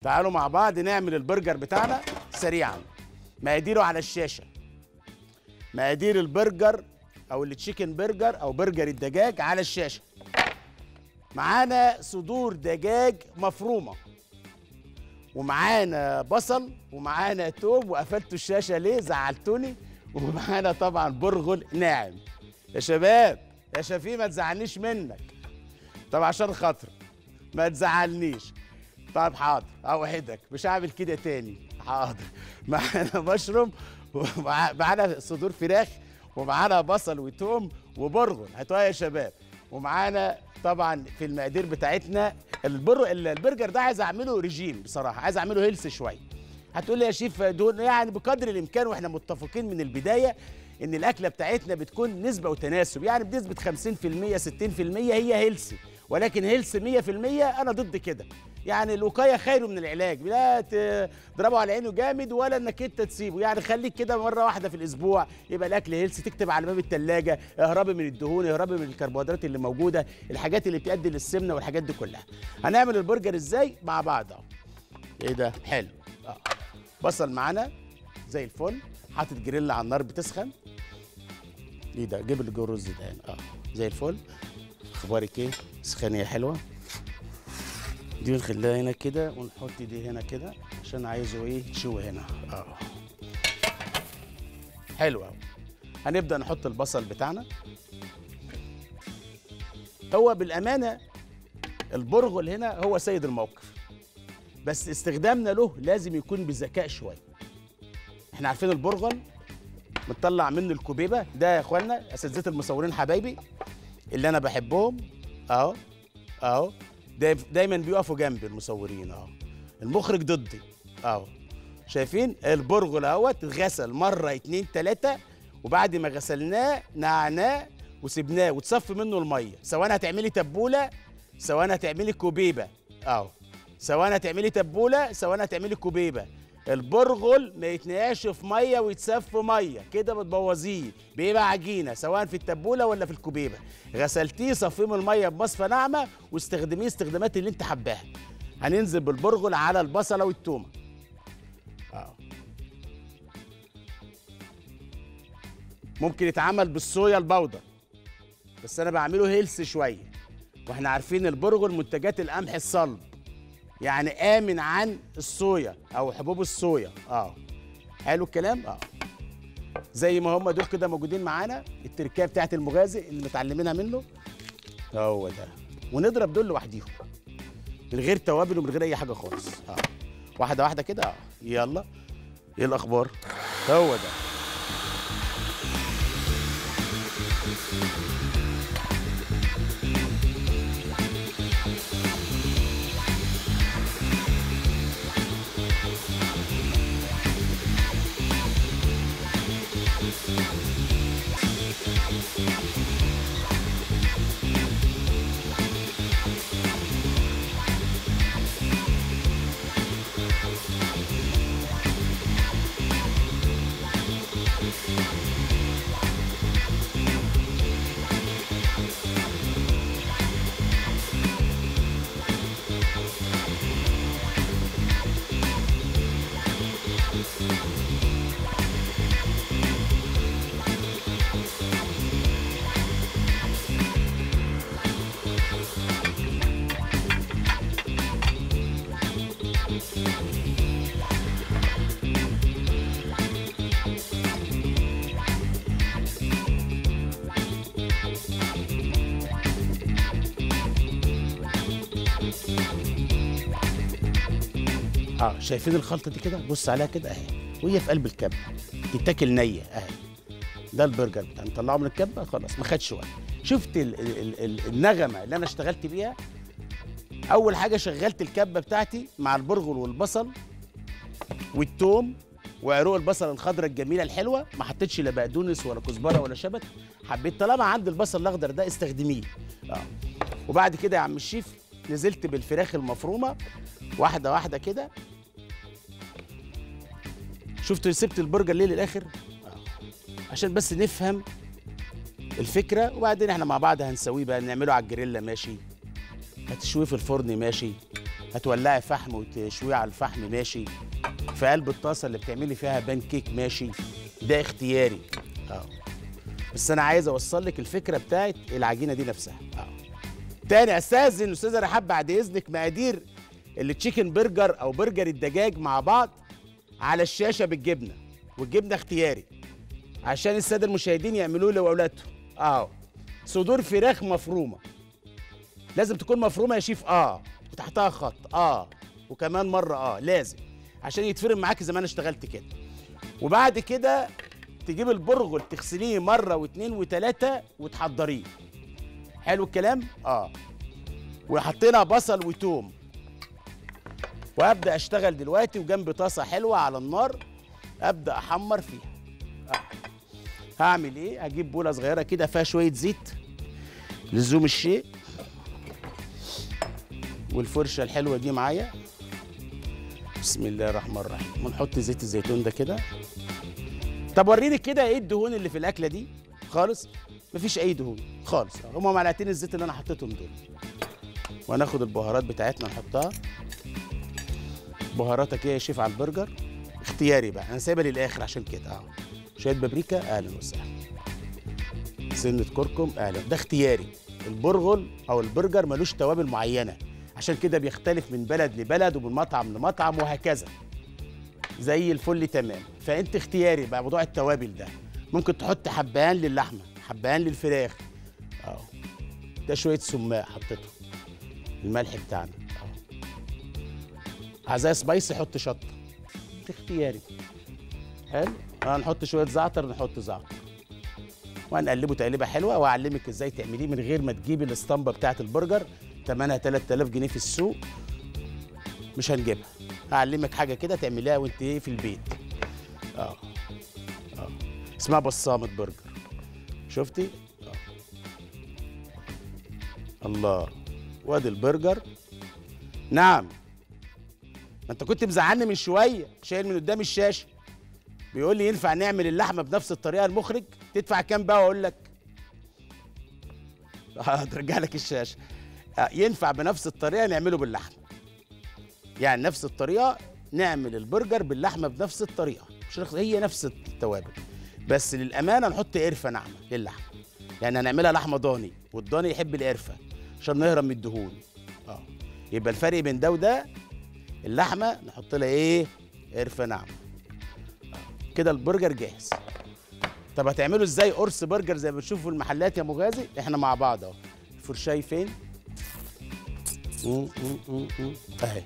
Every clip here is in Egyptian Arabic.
تعالوا مع بعض نعمل البرجر بتاعنا سريعا مقاديره على الشاشه مقادير البرجر او التشيكن برجر او برجر الدجاج على الشاشه معانا صدور دجاج مفرومه ومعانا بصل ومعانا توم وقفلتوا الشاشه ليه زعلتوني ومعانا طبعا برغل ناعم يا شباب يا شفيق ما تزعلنيش منك طب عشان خاطر ما تزعلنيش طب حاضر اوعدك مش هعمل كده تاني حاضر معانا مشروم ومعانا صدور فراخ ومعانا بصل وتوم وبرغل هاتوها يا شباب ومعانا طبعا في المقادير بتاعتنا البر... البرجر ده عايز اعمله ريجيم بصراحه عايز اعمله هيلث شويه هتقول لي يا شيف دول يعني بقدر الامكان واحنا متفقين من البدايه ان الاكله بتاعتنا بتكون نسبه وتناسب يعني بنسبه 50% 60% هي هيلثي ولكن هيلث 100% انا ضد كده يعني الوقايه خير من العلاج لا تضربه على عينه جامد ولا انك انت تسيبه يعني خليك كده مره واحده في الاسبوع يبقى الاكل هيلث تكتب على باب الثلاجه اهربي من الدهون اهربي من الكربوهيدرات اللي موجوده الحاجات اللي بتؤدي للسمنه والحاجات دي كلها هنعمل البرجر ازاي مع بعض اهو ايه ده حلو اه بصل معانا زي الفل حاطط جريل على النار بتسخن ايه ده جيب الجو الرز ده هنا اه زي الفل اخبارك ايه سخانيه حلوه دي نخليها هنا كده ونحط دي هنا كده عشان عايزه ايه تشوي هنا اه حلو قوي هنبدا نحط البصل بتاعنا هو بالامانه البرغل هنا هو سيد الموقف بس استخدامنا له لازم يكون بذكاء شويه احنا عارفين البرغل بنطلع منه الكوبيبه ده يا اخوانا اساتذه المصورين حبايبي اللي انا بحبهم اهو اهو دا دايما بيقفوا جنبي المصورين اهو المخرج ضدي اهو شايفين البرغل اهوت اتغسل مره اتنين تلاته وبعد ما غسلناه نعناه وسبناه وتصفي منه الميه سواء هتعملي تبوله سواء هتعملي كوبيبه اهو سواء هتعملي تبوله سواء هتعملي كوبيبه البرغل ما يتنقعش في ميه ويتساب في ميه كده بتبوظيه بيبقى عجينه سواء في التبوله ولا في الكوبيبه غسلتيه صفيه من الميه بمصفى ناعمه واستخدميه استخدامات اللي انت حباها هننزل بالبرغل على البصله والتومه اه ممكن يتعمل بالصويا البودر بس انا بعمله هيلث شويه واحنا عارفين البرغل منتجات القمح الصلب يعني امن عن الصويا او حبوب الصويا اه حلو الكلام اه زي ما هم دول كده موجودين معانا التركيه بتاعت المغازي اللي متعلمينها منه هو ده ونضرب دول لوحديهم من غير توابل ومن غير اي حاجه خالص اه واحده واحده كده اه يلا ايه الاخبار هو ده اه شايفين الخلطه دي كده بص عليها كده اهي وهي في قلب الكبه تتاكل نيه اهي ده البرجر بتاعنا نطلعه من الكبه خلاص ما خدش وقت شفت ال ال ال النغمه اللي انا اشتغلت بيها اول حاجه شغلت الكبه بتاعتي مع البرغل والبصل والثوم وعروق البصل الخضراء الجميله الحلوه ما حطيتش لا بقدونس ولا كزبره ولا شبت حبيت طالما عندي البصل الاخضر ده استخدميه اه وبعد كده يا عم الشيف نزلت بالفراخ المفرومه واحده واحده كده شفت سبت البرجر ليه للاخر آه. عشان بس نفهم الفكره وبعدين احنا مع بعض هنسويه بقى نعمله على الجريلا ماشي هتشويه في الفرن ماشي هتولعي فحم وتشويه على الفحم ماشي في قلب الطاسه اللي بتعملي فيها بان كيك ماشي ده اختياري اه بس انا عايز اوصل لك الفكره بتاعت العجينه دي نفسها اه تاني استاذن استاذه رحاب بعد اذنك مقادير التشيكن برجر او برجر الدجاج مع بعض على الشاشه بالجبنه والجبنه اختياري عشان الساده المشاهدين يعملوه لاولادهم اه صدور فراخ مفرومه لازم تكون مفرومه يا شيف اه وتحتها خط اه وكمان مره اه لازم عشان يتفرم معاك زي ما انا اشتغلت كده وبعد كده تجيب البرغل تغسليه مره واثنين وثلاثه وتحضريه حلو الكلام اه وحطينا بصل وتوم وابدا اشتغل دلوقتي وجنب طاسه حلوه على النار ابدا احمر فيها آه. هعمل ايه هجيب بوله صغيره كده فيها شويه زيت لزوم الشيء والفرشه الحلوه دي معايا بسم الله الرحمن الرحيم ونحط زيت الزيتون ده كده طب وريني كده ايه الدهون اللي في الاكله دي خالص مفيش اي دهون خالص هما معلقتين الزيت اللي انا حطيتهم دول وهناخد البهارات بتاعتنا نحطها بهاراتك ايه يا شيف على البرجر اختياري بقى انا سايبها للاخر عشان كده اه شويه بابريكا اهلا وسهلا سنه كركم اهلا ده اختياري البرغل او البرجر ملوش توابل معينه عشان كده بيختلف من بلد لبلد ومن مطعم لمطعم وهكذا زي الفل تمام فانت اختياري بقى موضوع التوابل ده ممكن تحط حبهان للحمه حبهان للفراخ اه ده شويه سماق حطيته الملح بتاعنا اه عايزاه سبايسي حط شطه اختياري حلو هنحط شويه زعتر نحط زعتر وهنقلبه تقليبه حلوه واعلمك ازاي تعمليه من غير ما تجيبي الاسطمبه بتاعه البرجر ثمنها 3000 جنيه في السوق مش هنجيبها هعلمك حاجه كده تعمليها وانت ايه في البيت اه اه اسمها بصامه برجر شفتي آه. الله وادي البرجر نعم ما انت كنت مزعلني من شويه شايل من قدام الشاشه بيقول لي ينفع نعمل اللحمه بنفس الطريقه المخرج تدفع كام بقى واقول لك هترجع لك الشاشه آه، ينفع بنفس الطريقه نعمله باللحمه يعني نفس الطريقه نعمل البرجر باللحمه بنفس الطريقه مش رخص- هي نفس التوابل بس للامانه نحط قرفه ناعمه للحمه يعني هنعملها لحمه ضاني والضاني يحب القرفه عشان نهرب من الدهون اه يبقى الفرق بين ده وده اللحمه نحط لها ايه قرفه ناعمه آه. كده البرجر جاهز طب هتعملوا ازاي قرص برجر زي ما بتشوفوا في المحلات يا مغازي احنا مع بعض اهو الفرشاي فين مم، مم، مم، مم. اهي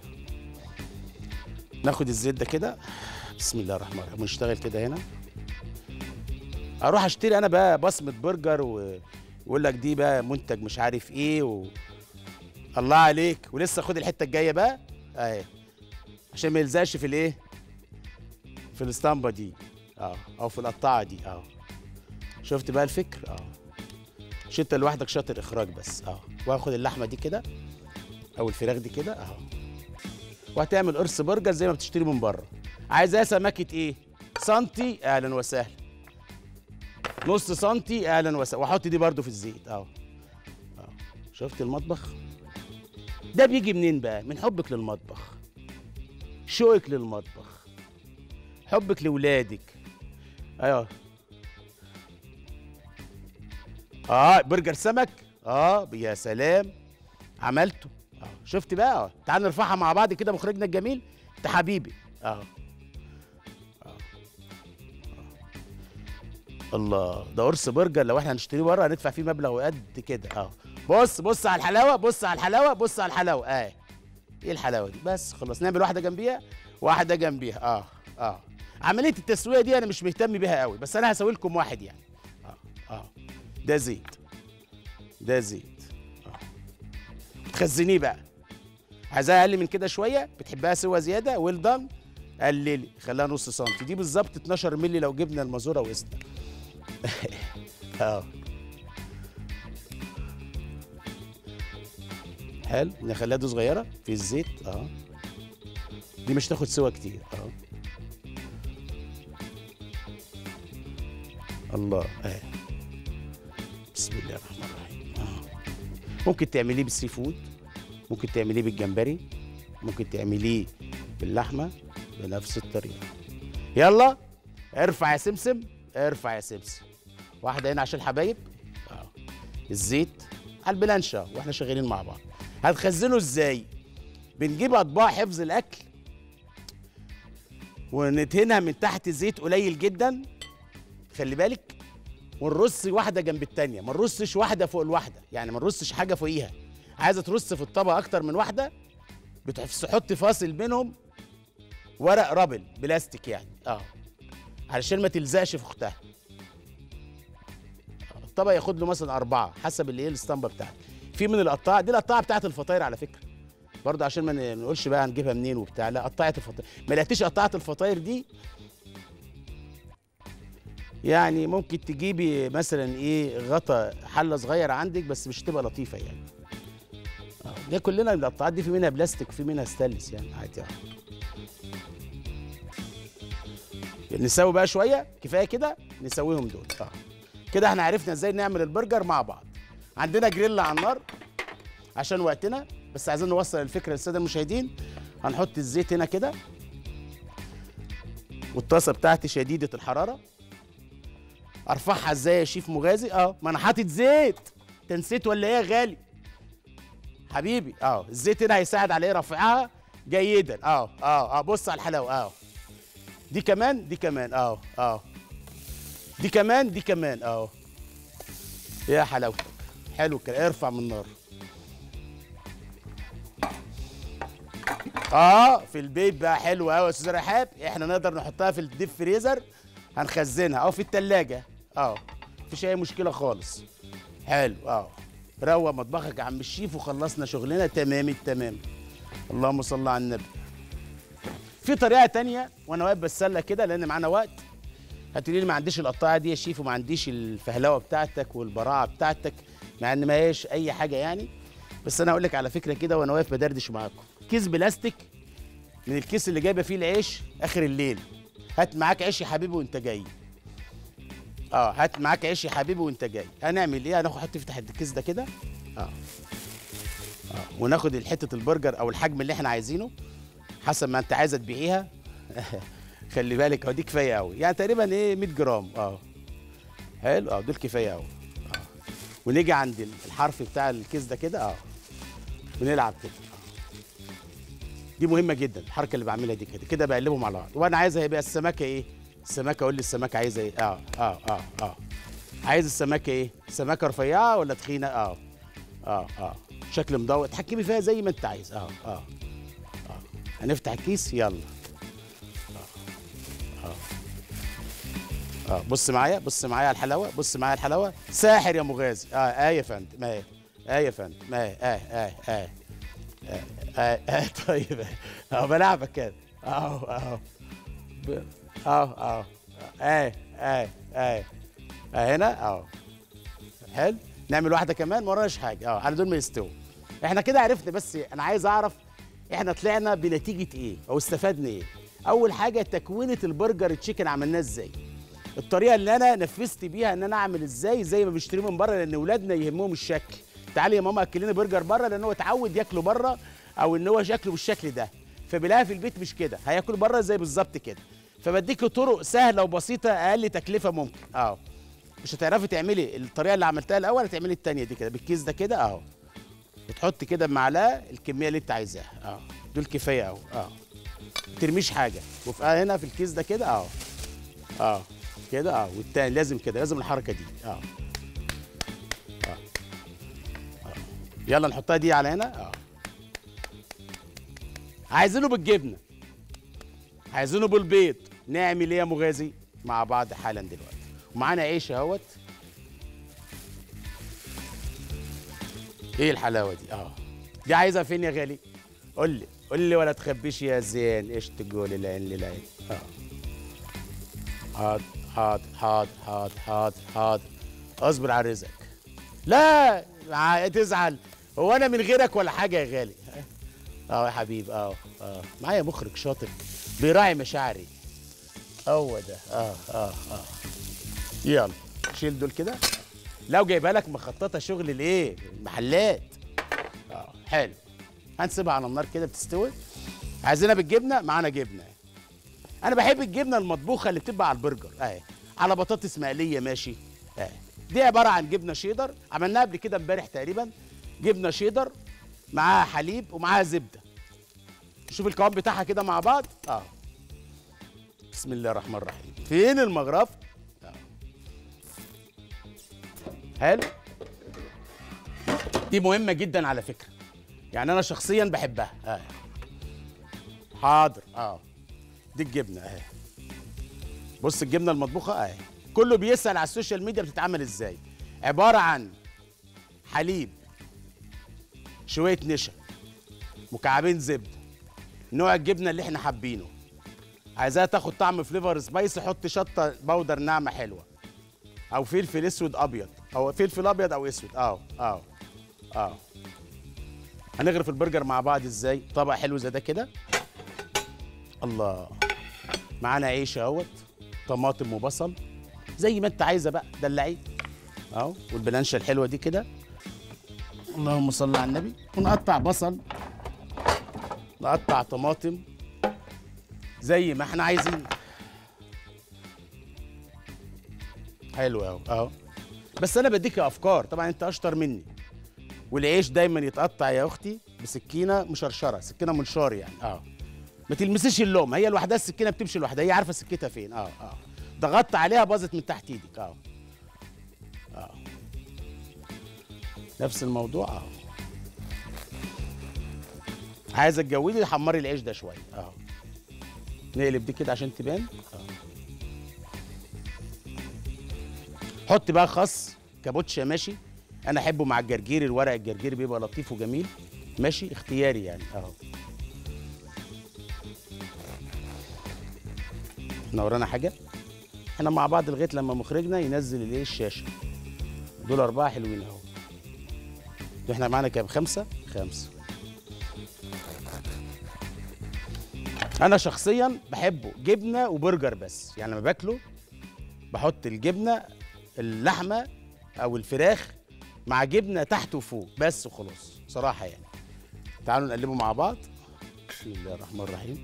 ناخد الزيت ده كده بسم الله الرحمن الرحيم ونشتغل كده هنا اروح اشتري انا بقى بصمه برجر و- ويقول لك دي بقى منتج مش عارف ايه و... الله عليك ولسه خد الحته الجايه بقى اهي عشان ما يلزقش في الايه في الاسطمبه دي اه او في القطاعه دي اه شفت بقى الفكر اه مش انت لوحدك شاطر اخراج بس اه واخد اللحمه دي كده او الفراخ دي كده اهو وهتعمل قرص برجر زي ما بتشتري من بره عايزاه سمكه ايه سنتي اهلا وسهلا نص سنتي اهلا وسهلا واحط دي برضو في الزيت اهو اهو شفت المطبخ ده بيجي منين بقى من حبك للمطبخ شوقك للمطبخ حبك لولادك ايوه اه برجر سمك اه يا سلام عملته اه شفت بقى اه تعال نرفعها مع بعض كده مخرجنا الجميل انت حبيبي اه آه. آه. الله ده قرص برجر لو احنا هنشتريه بره هندفع فيه مبلغ قد كده اه بص بص على الحلاوه بص على الحلاوه بص على الحلاوه اه ايه الحلاوه دي بس خلاص نعمل واحده جنبيها واحده جنبيها اه اه عمليه التسويه دي انا مش مهتم بيها قوي بس انا هسوي لكم واحد يعني اه اه ده زيت ده زيت اه تخزنيه بقى عايزاها اقل من كده شويه بتحبها سوا زياده ويل دان قللي خليها نص سنتي دي بالظبط 12 مللي لو جبنا المازوره وقسنا اه حلو نخليها دي صغيره في الزيت اه دي مش تاخد سوا كتير اه الله اه بسم الله الرحمن الرحيم آه. ممكن تعمليه بالسي فود ممكن تعمليه بالجمبري ممكن تعمليه باللحمه بنفس الطريقه يلا ارفع يا سمسم ارفع يا سمسم واحده هنا عشان الحبايب اه الزيت على البلانشا واحنا شغالين مع بعض هتخزنه ازاي بنجيب اطباق حفظ الاكل وندهنها من تحت زيت قليل جدا خلي بالك ونرص واحده جنب التانيه ما نرصش واحده فوق الواحده يعني ما نرصش حاجه فوقيها عايزه ترص في الطبق اكتر من واحده بتحط فاصل بينهم ورق رابل بلاستيك يعني اه علشان ما تلزقش في اختها الطبق ياخد له مثلا اربعه حسب اللي ايه الاسطمبه بتاعتك في من القطاعه دي القطاعه بتاعت الفطاير على فكره برضه عشان ما ن- نقولش بقى هنجيبها منين وبتاع لا قطاعه الفطاير ما لقيتيش قطاعه الفطاير دي يعني ممكن تجيبي مثلا ايه غطا حله صغير عندك بس مش تبقى لطيفه يعني آه، ده كلنا القطاعات دي في منها بلاستيك وفي منها ستانلس يعني عادي اه نسوي بقى شويه كفايه كده نسويهم دول اه كده احنا عرفنا ازاي نعمل البرجر مع بعض عندنا جريل على النار عشان وقتنا بس عايزين نوصل الفكره للساده المشاهدين هنحط الزيت هنا كده والطاسه بتاعتي شديده الحراره ارفعها ازاي يا شيف مغازي اه ما انا حاطط زيت انت نسيت ولا ايه يا غالي حبيبي اه الزيت هنا هيساعد على ايه رفعها جيدا اه اه اه بص على الحلاوه اه دي كمان دي كمان اه اه دي كمان دي كمان اه يا حلاوتك حلو كده ارفع من النار اه في البيت بقى حلو قوي يا استاذ رحاب احنا نقدر نحطها في الديب فريزر هنخزنها او في التلاجة اه مفيش اي مشكله خالص حلو اه روق مطبخك يا عم الشيف وخلصنا شغلنا تمام التمام اللهم صل على النبي في طريقه تانية وانا واقف بتسلى كده لان معانا وقت هتقولي لي ما عنديش القطاعه دي يا شيف وما عنديش الفهلوه بتاعتك والبراعه بتاعتك مع ان ما هيش اي حاجه يعني بس انا هقول لك على فكره كده وانا واقف بدردش معاكم كيس بلاستيك من الكيس اللي جايبه فيه العيش اخر الليل هات معاك عيش يا حبيبي وانت جاي اه هات معاك عيش يا حبيبي وانت جاي هنعمل ايه هناخد حط تفتح الكيس ده كده اه اه وناخد حته البرجر او الحجم اللي احنا عايزينه حسب ما انت عايزه تبيعيها خلي بالك هو دي كفايه قوي يعني تقريبا ايه 100 جرام اه حلو اه دول كفايه قوي اه ونيجي عند الحرف بتاع الكيس ده كده اه ونلعب كده دي مهمه جدا الحركه اللي بعملها دي كده كده بقلبهم على بعض وانا عايزها يبقى السمكه ايه السمكه قول لي السمكه عايزه ايه اه اه اه اه عايز السمكه ايه سمكه رفيعه ولا تخينه اه اه اه شكل مضوء تحكمي فيها زي ما انت عايز اه اه اه هنفتح الكيس يلا اه اه اه بص معايا بص معايا على الحلاوه بص معايا على الحلاوه ساحر يا مغازي اه اه يا فندم اه اه يا فندم اه اه اه اه اه اه اه طيب اه بلعبك كده اهو اهو ب- اهو اهو اه اه اه اه هنا اهو حلو نعمل واحده كمان ما وراناش حاجه اه على دول ما يستووا احنا كده عرفنا بس انا عايز اعرف احنا طلعنا بنتيجه ايه او استفدنا ايه اول حاجه تكوينه البرجر تشيكن عملناه ازاي الطريقه اللي انا نفذت بيها ان انا اعمل ازاي زي ما بيشتريه من بره لان اولادنا يهمهم الشكل تعالي يا ماما اكلنا برجر بره لان هو اتعود ياكله بره او ان هو شكله بالشكل ده فبيلاقيها في البيت مش كده هياكل بره زي بالظبط كده فبديك طرق سهله وبسيطه اقل تكلفه ممكن اه مش هتعرفي تعملي الطريقه اللي عملتها الاول هتعملي التانية دي كده بالكيس ده كده اهو وتحط كده بمعلقه الكميه اللي انت عايزاها اه دول كفايه اهو اه ما ترميش حاجه وفي هنا في الكيس ده كده اهو اه كده اه والتاني لازم كده لازم الحركه دي اه اه اه يلا نحطها دي على هنا اه عايزينه بالجبنه عايزينه بالبيض نعمل ايه يا مغازي مع بعض حالا دلوقتي ومعانا عيش اهوت ايه الحلاوه دي اه دي عايزها فين يا غالي قول لي قول لي ولا تخبيش يا زين ايش تقول العين للعين اه حاضر حاضر حاضر حاضر حاضر حاضر اصبر على رزقك لا مع- تزعل هو انا من غيرك ولا حاجه يا غالي اه يا حبيب اه اه معايا مخرج شاطر بيراعي مشاعري هو ده اه اه اه يلا شيل دول كده لو جايبها لك مخططه شغل الايه المحلات اه حلو هنسيبها على النار كده بتستوي عايزينها بالجبنه معانا جبنه انا بحب الجبنه المطبوخه اللي بتبقى على البرجر اهي على بطاطس مقليه ماشي اهي دي عباره عن جبنه شيدر عملناها قبل كده امبارح تقريبا جبنه شيدر معاها حليب ومعاها زبده شوف القوام بتاعها كده مع بعض اه بسم الله الرحمن الرحيم فين المغرف آه. حلو دي مهمه جدا على فكره يعني انا شخصيا بحبها اه حاضر اه دي الجبنه اهي بص الجبنه المطبوخه اهي كله بيسال على السوشيال ميديا بتتعمل ازاي عباره عن حليب شويه نشا مكعبين زبده نوع الجبنه اللي احنا حابينه عايزاها تاخد طعم فليفر سبايسي حط شطه بودر ناعمه حلوه او فلفل اسود ابيض او فلفل ابيض او اسود اه اه اه هنغرف البرجر مع بعض ازاي طبق حلو زي ده كده الله معانا عيش اهوت طماطم وبصل زي ما انت عايزه بقى دلعيه اهو والبلانشه الحلوه دي كده اللهم صل على النبي ونقطع بصل نقطع طماطم زي ما احنا عايزين حلو اهو اهو بس انا بديك افكار طبعا انت اشطر مني والعيش دايما يتقطع يا اختي بسكينه مشرشره سكينه منشار يعني اه ما تلمسيش اللوم هي لوحدها السكينه بتمشي لوحدها هي عارفه سكتها فين اه اه ضغطت عليها باظت من تحت ايدك اه اه نفس الموضوع اه عايزه تجودي حمري العيش ده شويه اه نقلب دي كده عشان تبان اه حط بقى خس كابوتشا ماشي انا احبه مع الجرجير الورق الجرجير بيبقى لطيف وجميل ماشي اختياري يعني اهو احنا ورانا حاجه احنا مع بعض لغايه لما مخرجنا ينزل الايه الشاشه دول اربعه حلوين اهو احنا معانا كام خمسه خمسه انا شخصيا بحبه جبنه وبرجر بس يعني لما باكله بحط الجبنه اللحمه او الفراخ مع جبنه تحت وفوق بس وخلاص صراحه يعني تعالوا نقلبه مع بعض بسم الله الرحمن الرحيم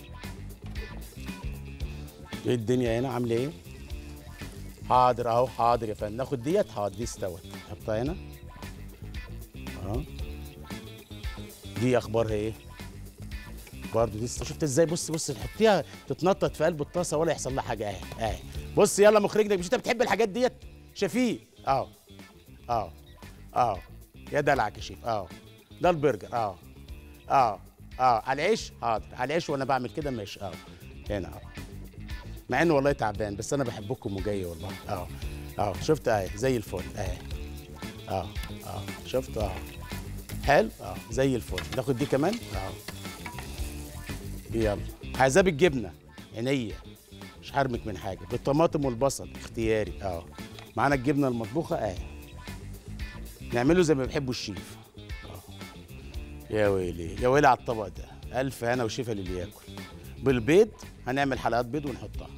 ايه الدنيا هنا عامله ايه حاضر اهو حاضر يا فندم ناخد ديت حاضر دي استوت نحطها هنا اه دي اخبارها ايه برضه دي است- شفت ازاي بص بص تحطيها تتنطط في قلب الطاسه ولا يحصل لها حاجه اهي اهي بص يلا مخرجنا مش انت بتحب الحاجات ديت شفيق اه اه اه يا دلعك يا شيف اه ده البرجر اه اه اه على العيش حاضر على العيش وانا بعمل كده ماشي اه هنا اه مع انه والله تعبان بس انا بحبكم وجاي والله اه اه شفت اهي زي الفل اهي اه اه شفت اه حلو اه زي الفل ناخد دي كمان اه يلا عايزاه بالجبنه عينيا مش هرمك من حاجه بالطماطم والبصل اختياري اه معانا الجبنه المطبوخه اهي نعمله زي ما بيحبوا الشيف آه. يا ويلي يا ويلي على الطبق ده الف هنا وشفا للي ياكل بالبيض هنعمل حلقات بيض ونحطها